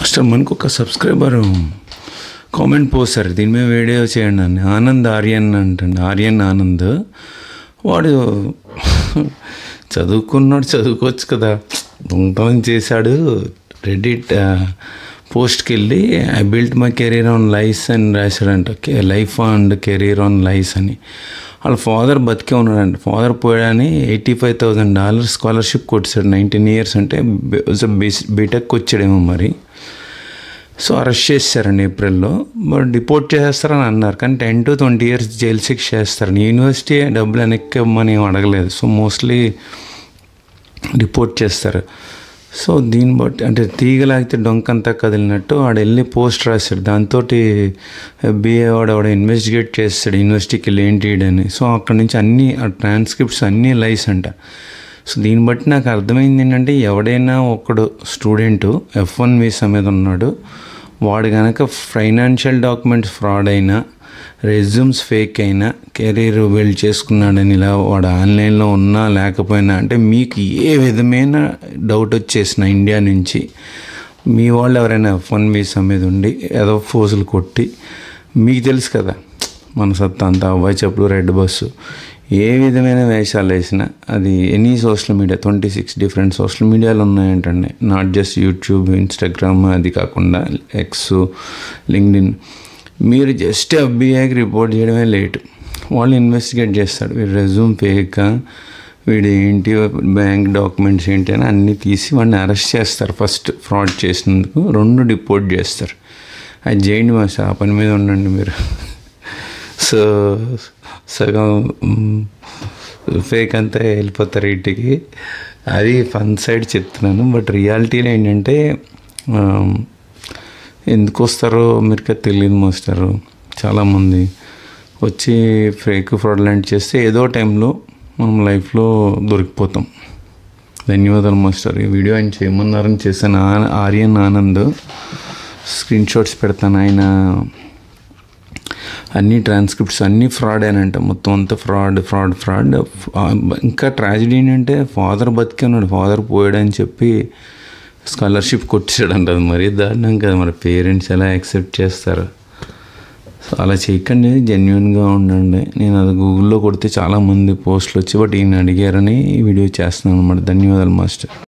master మనకు ఒక subscriber comment పోస్తారు దీని మీద వీడియో చేయండి అని ఆనంద్ ఆర్యన్ అంటండి ఆర్యన్ ఆనంద్ వాడు చదువుకున్నాడు చదువుకోవచ్చు కదా దొంగతనం చేశాడు రెడిట్ పోస్ట్కి వెళ్ళి I built my career on life అని రాశాడంట life and career on life అని వాళ్ళ ఫాదర్ బతికే ఉన్నాడంట ఫాదర్ పోయాడని eighty five thousand dollars scholarship కొట్టాడు నైన్టీన్ ఇయర్స్ అంటే బీటెక్ వచ్చాడేమో మరి సో అరెస్ట్ చేశారండి ఏప్రిల్లో బట్ డిపోర్ట్ చేస్తారని అన్నారు కానీ ten to twenty years jail శిక్ష చేస్తారని యూనివర్సిటీ డబ్బులు వెనక్కి ఇవ్వమని ఏం అడగలేదు సో మోస్ట్లీ రిపోర్ట్ చేస్తారు సో దీన్ని బట్టి అంటే తీగలాగితే డొంకంతా కదిలినట్టు వాడు వెళ్ళి పోస్ట్ రాశాడు దాంతో బిఏ వాడు వాడు ఇన్వెస్టిగేట్ చేస్తాడు యూనివర్సిటీకి వెళ్ళి ఏంటి అని సో అక్కడ నుంచి అన్ని ఆ ట్రాన్స్క్రిప్ట్స్ అన్నీ లైస్ అంట సో దీన్ని బట్టి నాకు అర్థమైంది ఏంటంటే ఎవడైనా ఒకడు స్టూడెంట్ ఎఫ్ వన్ వీసా మీద ఉన్నాడు వాడు కనుక ఫైనాన్షియల్ డాక్యుమెంట్స్ ఫ్రాడ్ అయినా రెజ్యూమ్స్ ఫేక్ అయినా కెరీర్ బిల్డ్ చేసుకున్నాడని ఇలా వాడు ఆన్లైన్లో ఉన్నా లేకపోయినా అంటే మీకు ఏ విధమైన డౌట్ వచ్చేసిన ఇండియా నుంచి మీ వాళ్ళు ఎవరైనా ఎఫ్ వన్ వీసా మీద ఉండి ఏదో ఫోజులు కొట్టి మీకు తెలుసు కదా మన సత్తా అంతా అవ్వాయి చెప్పులు రెడ్ బస్సు ఏ విధమైన వేషాలు వేసినా అది any social media twenty six different social మీడియాలు ఉన్నాయంటండి నాట్ జస్ట్ యూట్యూబ్ ఇన్స్టాగ్రామ్ అది కాకుండా ఎక్స్ లింక్డ్ఇన్ మీరు జస్ట్ ఎఫ్బీఐకి రిపోర్ట్ చేయడమే లేట్ వాళ్ళు ఇన్వెస్టిగేట్ చేస్తాడు వీడు రెజ్యూమ్ ఫేక్ వీడు ఏంటి బ్యాంక్ డాక్యుమెంట్స్ ఏంటి అని అన్నీ తీసి వాడిని అరెస్ట్ చేస్తారు ఫస్ట్ ఫ్రాడ్ చేసినందుకు రెండు డిపోర్ట్ చేస్తారు అది చేయండి మా ఆ పని మీద ఉండండి మీరు సో సగం ఫేక్ అంతా వెళ్ళిపోతారు ఇంటికి అది ఫన్ సైడ్ చెప్తున్నాను బట్ రియాలిటీలో ఏంటంటే ఎందుకు వస్తారో మీరు తెలియదు మోస్తారు చాలామంది వచ్చి ఫేక్ ఫ్రాడ్లాంటి చేస్తే ఏదో టైంలో మనం లైఫ్లో దొరికిపోతాం ధన్యవాదాలు మాస్టర్ ఈ వీడియో ఆయన చేయమన్నారని చేశాను ఆర్యన్ ఆనంద్ స్క్రీన్ షాట్స్ పెడతాను ఆయన అన్ని ట్రాన్స్క్రిప్ట్స్ అన్నీ ఫ్రాడ్ అంట మొత్తం అంతా ఫ్రాడ్ ఫ్రాడ్ ఫ్రాడ్ ఇంకా ట్రాజిడీ ఏంటంటే ఫాదర్ బతికే ఉన్నాడు ఫాదర్ పోయాడని చెప్పి స్కాలర్షిప్ కొట్టేసాడంట అది మరీ దారుణం కదా మరి పేరెంట్స్ ఎలా యాక్సెప్ట్ చేస్తారు సో అలా చేయకండి జెన్యున్గా ఉండండి నేను అది గూగుల్లో కొడితే చాలామంది పోస్టులు వచ్చి బట్ ఈయన అడిగారని ఈ వీడియో చేస్తున్నాను అనమాట ధన్యవాదాలు మాస్టర్